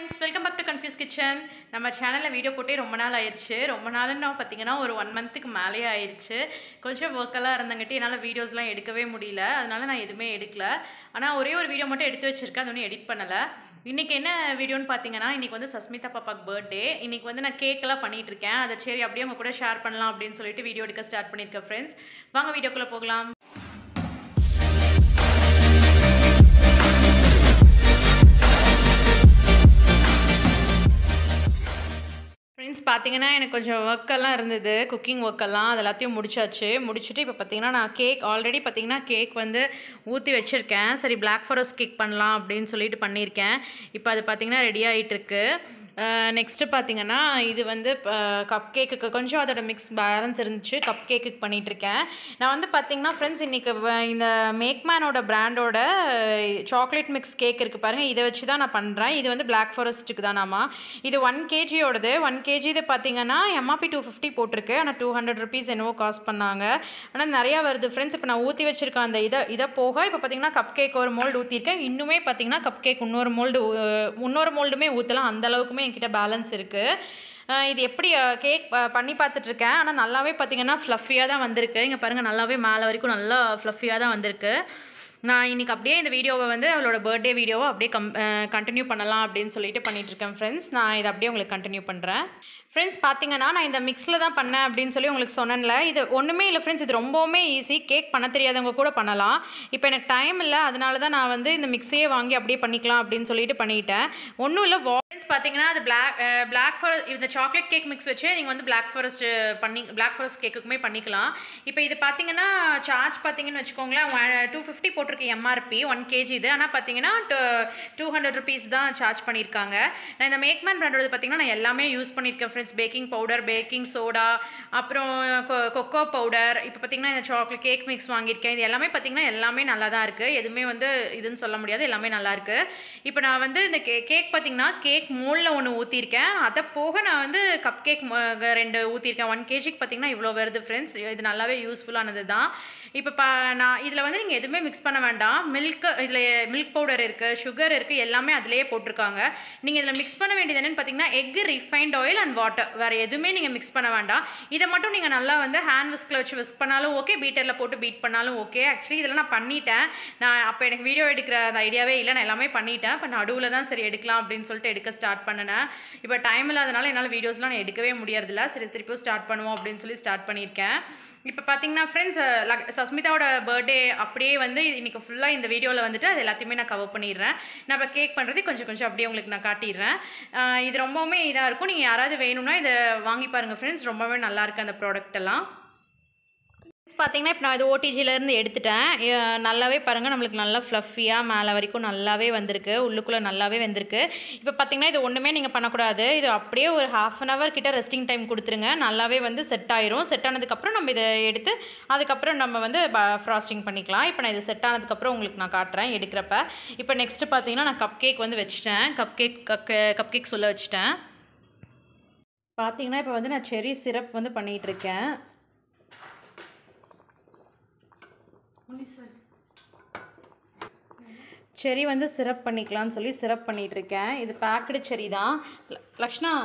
friends welcome back to confuse kitchen நம்ம சேனலில் video போட்டே ரொம்ப நாள் ஆயிடுச்சு ரொம்ப நாள்னு பார்த்தீங்கன்னா ஒரு ஒன் மந்த்துக்கு மேலேயே ஆயிடுச்சு கொஞ்சம் ஒர்க்கெல்லாம் இருந்தங்காட்டி என்னால் வீடியோஸ்லாம் எடுக்கவே முடியல அதனால நான் எதுவுமே எடுக்கல ஆனால் ஒரே ஒரு வீடியோ மட்டும் எடுத்து வச்சிருக்கேன் அது ஒன்றும் எடிட் பண்ணலை இன்றைக்கி என்ன வீடியோன்னு பார்த்தீங்கன்னா இன்றைக்கி வந்து சஸ்மிதா பாப்பாக்கு பர்த்டே இன்றைக்கி வந்து நான் கேக்கெல்லாம் பண்ணிகிட்டு இருக்கேன் அதை சரி அப்படியே உங்க கூட ஷேர் பண்ணலாம் அப்படின்னு சொல்லிட்டு வீடியோ எடுக்க ஸ்டார்ட் பண்ணியிருக்கேன் ஃப்ரெண்ட்ஸ் வாங்க வீடியோக்குள்ளே போகலாம் ஃப்ரெண்ட்ஸ் பார்த்தீங்கன்னா எனக்கு கொஞ்சம் ஒர்க்கெல்லாம் இருந்தது குக்கிங் ஒர்க்கெல்லாம் அது எல்லாத்தையும் முடிச்சாச்சு முடிச்சுட்டு இப்போ பார்த்தீங்கன்னா நான் கேக் ஆல்ரெடி பார்த்தீங்கன்னா கேக் வந்து ஊற்றி வச்சுருக்கேன் சரி பிளாக் ஃபாரஸ்ட் கேக் பண்ணலாம் அப்படின்னு சொல்லிட்டு பண்ணியிருக்கேன் இப்போ அது பார்த்தீங்கன்னா ரெடி ஆகிட்டு இருக்கு நெக்ஸ்ட்டு பார்த்தீங்கன்னா இது வந்து கப் கேக்குக்கு கொஞ்சம் அதோட மிக்ஸ் பேலன்ஸ் இருந்துச்சு கப் கேக்குக்கு பண்ணிகிட்ருக்கேன் நான் வந்து பார்த்தீங்கன்னா ஃப்ரெண்ட்ஸ் இன்றைக்கி இந்த மேக்மேனோட பிராண்டோட சாக்லேட் மிக்ஸ் கேக் இருக்குது பாருங்கள் இதை வச்சு தான் நான் பண்ணுறேன் இது வந்து பிளாக் ஃபாரஸ்ட்டுக்கு தானாமா இது ஒன் கேஜியோடது ஒன் கேஜி இது பார்த்தீங்கன்னா எம்ஆர்பி டூ ஃபிஃப்டி போட்டிருக்கு ஆனால் டூ ஹண்ட்ரட் ருபீஸ் என்னவோ காஸ்ட் பண்ணாங்க ஆனால் நிறையா வருது ஃப்ரெண்ட்ஸ் இப்போ நான் ஊற்றி வச்சுருக்கேன் அந்த இதை இதை போக இப்போ பார்த்தீங்கன்னா கப் கேக் ஒரு மோல்டு ஊற்றிருக்கேன் இன்னுமே பார்த்தீங்கன்னா கப் கேக் இன்னொரு மோல்டு இன்னொரு மோல்டுமே ஊற்றலாம் அந்த அளவுக்குமே என்கிட்ட பேலன்ஸ் இருக்குது இது எப்படி கேக் பண்ணி பார்த்துட்ருக்கேன் ஆனால் நல்லாவே பார்த்தீங்கன்னா ஃப்ளஃபியாக தான் வந்திருக்கு இங்கே பாருங்கள் நல்லாவே மேலே வரைக்கும் நல்லா ஃப்ளஃபியாக தான் வந்திருக்கு நான் இன்றைக்கி அப்படியே இந்த வீடியோவை வந்து அவளோட பர்த்டே வீடியோவை அப்படியே கம் கண்டினியூ பண்ணலாம் அப்படின்னு சொல்லிட்டு பண்ணிகிட்ருக்கேன் ஃப்ரெண்ட்ஸ் நான் இதை அப்படியே உங்களுக்கு கண்டினியூ பண்ணுறேன் ஃப்ரெண்ட்ஸ் பார்த்தீங்கன்னா நான் இந்த மிக்ஸில் தான் பண்ணேன் அப்படின்னு சொல்லி உங்களுக்கு சொன்னேன்ல இது ஒன்றுமே இல்லை ஃப்ரெண்ட்ஸ் இது ரொம்பவுமே ஈஸி கேக் பண்ண தெரியாதவங்க கூட பண்ணலாம் இப்போ எனக்கு டைம் இல்லை அதனால தான் நான் வந்து இந்த மிக்ஸியே வாங்கி அப்படியே பண்ணிக்கலாம் அப்படின்னு சொல்லிட்டு பண்ணிட்டேன் ஒன்றும் இல்லை ஃப்ரெண்ட்ஸ் பார்த்தீங்கன்னா அது பிளாக் பிளாக் ஃபாரஸ்ட் இந்த சாக்லேட் கேக் மிக்ஸ் வச்சு நீங்கள் வந்து பிளாக் ஃபாரஸ்ட் பண்ணி பிளாக் ஃபாரஸ்ட் கேக்குக்குமே பண்ணிக்கலாம் இப்போ இது பார்த்தீங்கன்னா சார்ஜ் பார்த்தீங்கன்னு வச்சுக்கோங்களேன் டூ ஃபிஃப்டி போட்டிருக்கு எம்ஆர்பி ஒன் கேஜி இது ஆனால் பார்த்தீங்கன்னா டூ ஹண்ட்ரட் ருபீஸ் தான் சார்ஜ் பண்ணியிருக்காங்க நான் இந்த மேக்மேன் பிராண்டோட பார்த்தீங்கன்னா நான் எல்லாமே யூஸ் பண்ணியிருக்கேன் friends baking powder baking soda அப்புறம் கொக்கோ பவுடர் இப்போ பார்த்தீங்கன்னா இந்த சாக்லேட் கேக் மிக்ஸ் வாங்கியிருக்கேன் இது எல்லாமே பார்த்தீங்கன்னா எல்லாமே நல்லா தான் இருக்குது எதுவுமே வந்து இதுன்னு சொல்ல முடியாது எல்லாமே நல்லா இருக்குது இப்போ நான் வந்து இந்த கே கேக் பார்த்தீங்கன்னா கேக் மோலில் ஒன்று ஊற்றிருக்கேன் அதை போக நான் வந்து கப் கேக் ரெண்டு ஊற்றிருக்கேன் ஒன் கேஜிக்கு பார்த்தீங்கன்னா இவ்வளோ வருது ஃப்ரெண்ட்ஸ் இது நல்லாவே யூஸ்ஃபுல்லானது தான் இப்போ பா நான் இதில் வந்து நீங்கள் எதுவுமே மிக்ஸ் பண்ண வேண்டாம் மில்க் இதில் மில்க் பவுடர் இருக்குது சுகர் இருக்குது எல்லாமே அதிலேயே போட்டிருக்காங்க நீங்கள் இதில் மிக்ஸ் பண்ண வேண்டியது என்னென்னு பார்த்தீங்கன்னா egg refined oil and water வேறு எதுவுமே நீங்கள் மிக்ஸ் பண்ண வேண்டாம் இதை மட்டும் நீங்கள் நல்லா வந்து ஹேண்ட் விஸ்கில் வச்சு விஸ்க் பண்ணாலும் ஓகே பீட்டரில் போட்டு பீட் பண்ணாலும் ஓகே ஆக்சுவலி இதெல்லாம் நான் பண்ணிட்டேன் நான் அப்போ எனக்கு வீடியோ எடுக்கிற அந்த ஐடியாவே இல்லை நான் எல்லாமே பண்ணிட்டேன் இப்போ நடுவில் தான் சரி எடுக்கலாம் அப்படின்னு சொல்லிட்டு எடுக்க ஸ்டார்ட் பண்ணினேன் இப்போ டைம் இல்லாதனால என்னால் வீடியோஸ்லாம் நான் எடுக்கவே முடியறதில்ல சரி திருப்பியும் ஸ்டார்ட் பண்ணுவோம் அப்படின்னு சொல்லி ஸ்டார்ட் பண்ணியிருக்கேன் இப்போ பார்த்தீங்கன்னா ஃப்ரெண்ட்ஸ் சஸ்மிதாவோட பர்த்டே அப்படியே வந்து இன்றைக்கி ஃபுல்லாக இந்த வீடியோவில் வந்துட்டு அது எல்லாத்தையுமே நான் கவர் பண்ணிடுறேன் நான் இப்போ கேக் பண்ணுறது கொஞ்சம் கொஞ்சம் அப்படியே உங்களுக்கு நான் காட்டிடுறேன் இது ரொம்பவுமே இதாக இருக்கும் நீங்கள் யாராவது வேணும்னா இதை வாங்கி பாருங்கள் ஃப்ரெண்ட்ஸ் ரொம்பவே நல்லாயிருக்கு அந்த ப்ராடக்ட் எல்லாம் பார்த்தீங்கன்னா இப்போ நான் இது ஓடிஜிலேருந்து எடுத்துட்டேன் நல்லாவே பாருங்கள் நம்மளுக்கு நல்லா ஃப்ளஃபியாக மேலே வரைக்கும் நல்லாவே வந்திருக்கு உள்ளுக்குள்ளே நல்லாவே வந்திருக்கு இப்போ பார்த்தீங்கன்னா இது ஒன்றுமே நீங்கள் பண்ணக்கூடாது இது அப்படியே ஒரு ஹாஃப் அன் ஹவர் கிட்ட ரெஸ்டிங் டைம் கொடுத்துருங்க நல்லாவே வந்து செட் ஆயிரும் செட் ஆனதுக்கப்புறம் நம்ம இதை எடுத்து அதுக்கப்புறம் நம்ம வந்து ஃப்ராஸ்டிங் பண்ணிக்கலாம் இப்போ நான் இது செட் ஆனதுக்கப்புறம் உங்களுக்கு நான் காட்டுறேன் எடுக்கிறப்ப இப்போ நெக்ஸ்ட்டு பார்த்தீங்கன்னா நான் கப் கேக் வந்து வச்சுட்டேன் கப் கேக் கப் கேக் சொல்ல வச்சுட்டேன் பார்த்தீங்கன்னா இப்போ வந்து நான் செரி சிரப் வந்து பண்ணிகிட்ருக்கேன் செரி வந்து சிரப் பண்ணிக்கலாம்னு சொல்லி சிரப் பண்ணிகிட்ருக்கேன் இது பேக்கடு செரி தான் லக்ஷ்ணா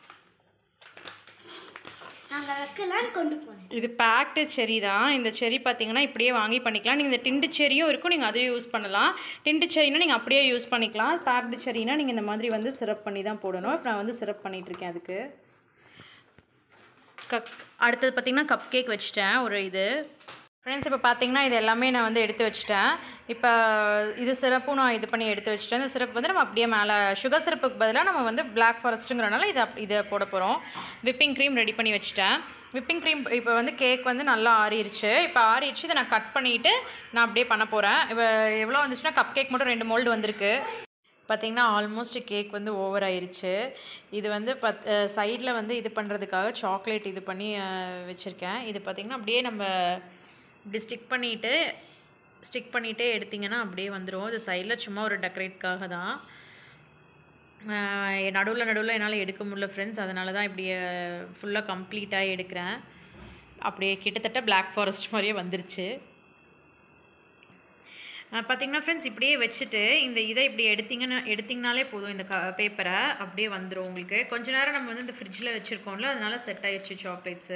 நாங்கள் வைக்கலான்னு கொண்டு போனேன் இது பேக்டு செரி தான் இந்த செரி பார்த்தீங்கன்னா இப்படியே வாங்கி பண்ணிக்கலாம் நீங்கள் இந்த டிண்டு செரியும் இருக்கும் நீங்கள் அதையும் யூஸ் பண்ணலாம் டிண்டு செரினா நீங்கள் அப்படியே யூஸ் பண்ணிக்கலாம் பேக்டு செரினா நீங்கள் இந்த மாதிரி வந்து சிரப் பண்ணி தான் போடணும் இப்போ நான் வந்து சிரப் பண்ணிகிட்ருக்கேன் அதுக்கு கப் அடுத்தது பார்த்திங்கன்னா கப் கேக் வச்சுட்டேன் ஒரு இது ஃப்ரெண்ட்ஸ் இப்போ பார்த்தீங்கன்னா இது எல்லாமே நான் வந்து எடுத்து வச்சுட்டேன் இப்போ இது சிறப்பும் நான் இது பண்ணி எடுத்து வச்சுட்டேன் இந்த சிறப்பு வந்து நம்ம அப்படியே மேலே சுகர் சிறப்புக்கு பதிலாக நம்ம வந்து பிளாக் ஃபாரஸ்ட்டுங்கிறனால இதை இதை போட போகிறோம் விப்பிங் க்ரீம் ரெடி பண்ணி வச்சுட்டேன் விப்பிங் க்ரீம் இப்போ வந்து கேக் வந்து நல்லா ஆறிடுச்சு இப்போ ஆறிடுச்சு இதை நான் கட் பண்ணிவிட்டு நான் அப்படியே பண்ண போகிறேன் இப்போ எவ்வளோ வந்துச்சுன்னா கப் கேக் மட்டும் ரெண்டு மோல்டு வந்திருக்கு பார்த்திங்கன்னா ஆல்மோஸ்ட் கேக் வந்து ஓவர் ஆயிருச்சு இது வந்து பத் சைடில் வந்து இது பண்ணுறதுக்காக சாக்லேட் இது பண்ணி வச்சுருக்கேன் இது பார்த்திங்கன்னா அப்படியே நம்ம இப்படி ஸ்டிக் பண்ணிவிட்டு ஸ்டிக் பண்ணிகிட்டே எடுத்திங்கன்னா அப்படியே வந்துடும் இது சைடில் சும்மா ஒரு டெக்கரேட்காக தான் நடுவில் நடுவில் என்னால் எடுக்க முடியல ஃப்ரெண்ட்ஸ் அதனால தான் இப்படி ஃபுல்லாக கம்ப்ளீட்டாக எடுக்கிறேன் அப்படியே கிட்டத்தட்ட பிளாக் ஃபாரஸ்ட் மாதிரியே வந்துருச்சு பார்த்தீங்கன்னா ஃப்ரெண்ட்ஸ் இப்படியே வச்சுட்டு இந்த இதை இப்படி எடுத்தீங்கன்னு எடுத்தீங்கனாலே போதும் இந்த க பேப்பரை அப்படியே வந்துடும் உங்களுக்கு கொஞ்ச நேரம் நம்ம வந்து இந்த ஃப்ரிட்ஜில் வச்சுருக்கோம்ல அதனால செட் ஆயிடுச்சு சாக்லேட்ஸு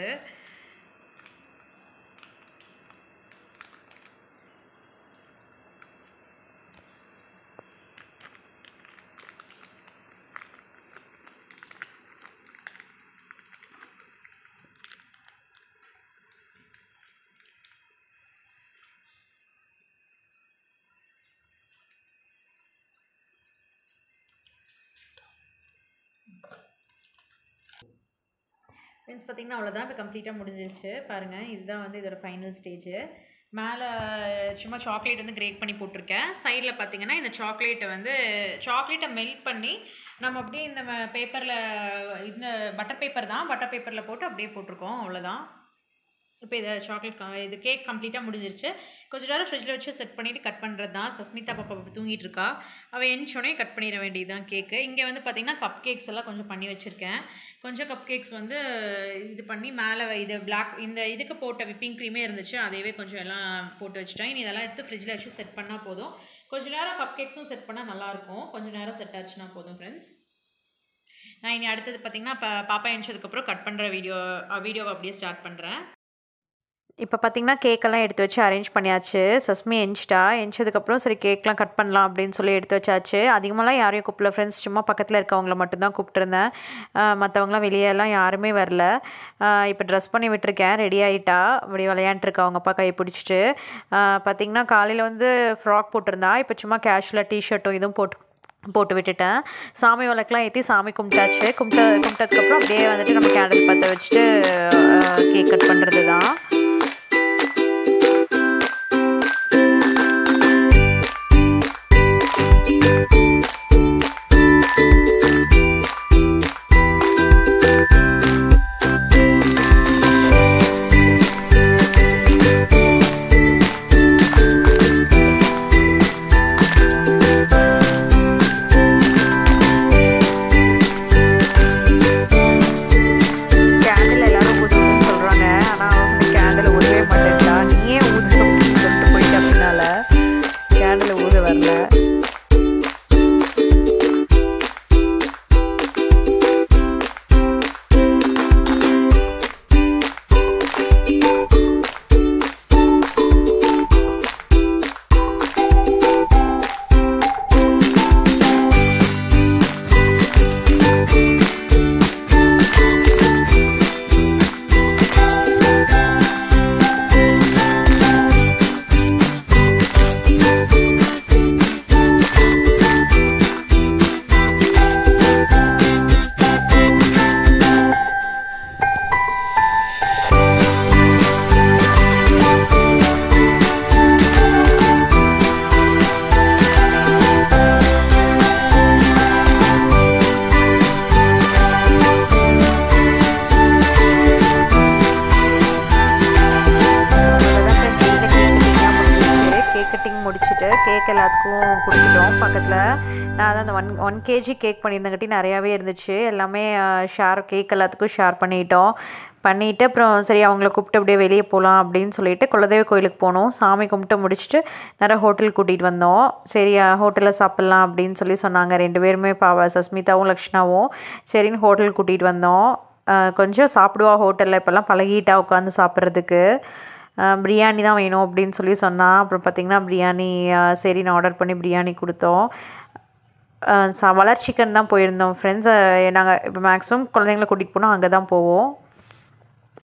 ஃப்ரெண்ட்ஸ் பார்த்தீங்கன்னா அவ்வளோதான் இப்போ கம்ப்ளீட்டாக முடிஞ்சிருச்சு பாருங்கள் இதுதான் வந்து இதோட ஃபைனல் ஸ்டேஜு மேலே சும்மா சாக்லேட் வந்து கிரேட் பண்ணி போட்டிருக்கேன் சைடில் பார்த்தீங்கன்னா இந்த சாக்லேட்டை வந்து சாக்லேட்டை மெல்ட் பண்ணி நம்ம அப்படியே இந்த பேப்பரில் இந்த பட்டர் பேப்பர் தான் பட்டர் பேப்பரில் போட்டு அப்படியே போட்டிருக்கோம் அவ்வளோதான் இப்போ இதை சாக்லேட் இது கேக் கம்ப்ளீட்டாக முடிஞ்சிருச்சு கொஞ்ச நேரம் ஃப்ரிட்ஜில் வச்சு செட் பண்ணிவிட்டு கட் பண்ணுறது தான் சஸ்மிதா பாப்பா இப்போ தூங்கிட்டு இருக்கா அவள் எந்திச்சோடனே கட் பண்ணிட வேண்டியது தான் கேக்கு இங்கே வந்து பார்த்திங்கன்னா கப் கேக்ஸ் எல்லாம் கொஞ்சம் பண்ணி வச்சுருக்கேன் கொஞ்சம் கப் கேக்ஸ் வந்து இது பண்ணி மேலே இது பிளாக் இந்த இதுக்கு போட்ட விப்பிங் க்ரீமே இருந்துச்சு அதையவே கொஞ்சம் எல்லாம் போட்டு வச்சுட்டேன் இனி இதெல்லாம் எடுத்து ஃப்ரிட்ஜில் வச்சு செட் பண்ணால் போதும் கொஞ்ச நேரம் கப் கேக்ஸும் செட் பண்ணால் நல்லாயிருக்கும் கொஞ்சம் நேரம் செட் ஆச்சுன்னா போதும் ஃப்ரெண்ட்ஸ் நான் இனி அடுத்தது பார்த்திங்கன்னா இப்போ பாப்பா எழுந்ததுக்கப்புறம் கட் பண்ணுற வீடியோ வீடியோவை அப்படியே ஸ்டார்ட் பண்ணுறேன் இப்போ பார்த்தீங்கன்னா கேக்கெல்லாம் எடுத்து வச்சு அரேஞ்ச் பண்ணியாச்சு சஸ்மி எஞ்சிட்டா எஞ்சதுக்கப்புறம் சரி கேக்லாம் கட் பண்ணலாம் அப்படின்னு சொல்லி எடுத்து வச்சாச்சு அதிகமாகலாம் யாரையும் கூப்பிடல ஃப்ரெண்ட்ஸ் சும்மா பக்கத்தில் இருக்கவங்கள மட்டும்தான் கூப்பிட்டுருந்தேன் மற்றவங்களாம் வெளியெல்லாம் யாருமே வரல இப்போ ட்ரெஸ் பண்ணி விட்டுருக்கேன் ரெடி ஆகிட்டா அப்படி விளையாண்டுருக்கா அவங்க அப்பா கையை பிடிச்சிட்டு பார்த்தீங்கன்னா காலையில் வந்து ஃப்ராக் போட்டிருந்தா இப்போ சும்மா கேஷுவலாக டிஷர்ட்டும் இதுவும் போட்டு போட்டு விட்டுட்டேன் சாமி விளக்கெலாம் ஏற்றி சாமி கும்பிட்டாச்சு கும்பிட்ட கும்பிட்டதுக்கப்புறம் அப்படியே வந்துட்டு நம்ம கேண்டில் பற்ற வச்சுட்டு கேக் கட் பண்ணுறது தான் கேக் எல்லாத்துக்கும் கொடுத்துட்டோம் பக்கத்தில் நான் தான் அந்த ஒன் ஒன் கேஜி கேக் பண்ணியிருந்தங்காட்டி நிறையாவே இருந்துச்சு எல்லாமே ஷேர் கேக் எல்லாத்துக்கும் ஷேர் பண்ணிட்டோம் பண்ணிவிட்டு அப்புறம் சரி அவங்கள கூப்பிட்டு அப்படியே வெளியே போகலாம் அப்படின்னு சொல்லிட்டு குலதெய்வ கோயிலுக்கு போனோம் சாமி கும்பிட்டு முடிச்சுட்டு நிறைய ஹோட்டல் கூட்டிகிட்டு வந்தோம் சரி ஹோட்டலில் சாப்பிட்லாம் அப்படின்னு சொல்லி சொன்னாங்க ரெண்டு பேருமே பாவ சஸ்மிதாவும் லக்ஷ்ணாவும் சரின்னு ஹோட்டல் கூட்டிகிட்டு வந்தோம் கொஞ்சம் சாப்பிடுவா ஹோட்டலில் இப்போல்லாம் பழகிட்டா உட்காந்து சாப்பிட்றதுக்கு பிரியாணி தான் வேணும் அப்படின்னு சொல்லி சொன்னால் அப்புறம் பார்த்திங்கன்னா பிரியாணி சரின்னு ஆர்டர் பண்ணி பிரியாணி கொடுத்தோம் ச வளர் சிக்கன் தான் போயிருந்தோம் ஃப்ரெண்ட்ஸ் நாங்கள் இப்போ மேக்ஸிமம் குழந்தைங்கள கூட்டிகிட்டு போனால் அங்கே தான் போவோம்